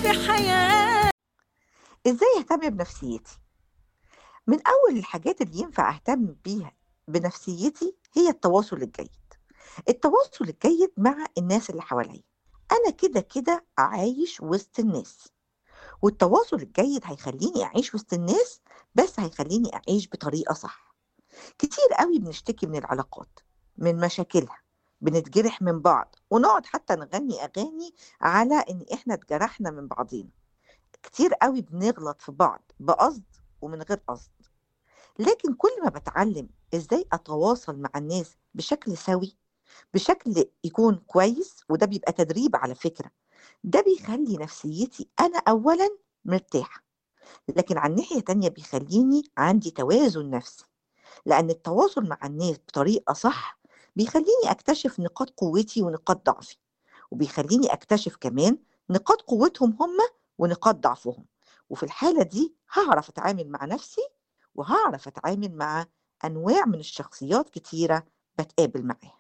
حياة ازاي اهتم بنفسيتي من اول الحاجات اللي ينفع اهتم بيها بنفسيتي هي التواصل الجيد التواصل الجيد مع الناس اللي حواليا انا كده كده عايش وسط الناس والتواصل الجيد هيخليني اعيش وسط الناس بس هيخليني اعيش بطريقه صح كتير قوي بنشتكي من العلاقات من مشاكلها بنتجرح من بعض ونقعد حتى نغني اغاني على ان احنا اتجرحنا من بعضينا كتير قوي بنغلط في بعض بقصد ومن غير قصد لكن كل ما بتعلم ازاي اتواصل مع الناس بشكل سوي بشكل يكون كويس وده بيبقى تدريب على فكرة ده بيخلي نفسيتي أنا أولا مرتاحة لكن عن ناحية تانية بيخليني عندي توازن نفسي لأن التواصل مع الناس بطريقة صح بيخليني أكتشف نقاط قوتي ونقاط ضعفي وبيخليني أكتشف كمان نقاط قوتهم هم ونقاط ضعفهم وفي الحالة دي هعرف أتعامل مع نفسي وهعرف أتعامل مع أنواع من الشخصيات كتيرة بتقابل معاها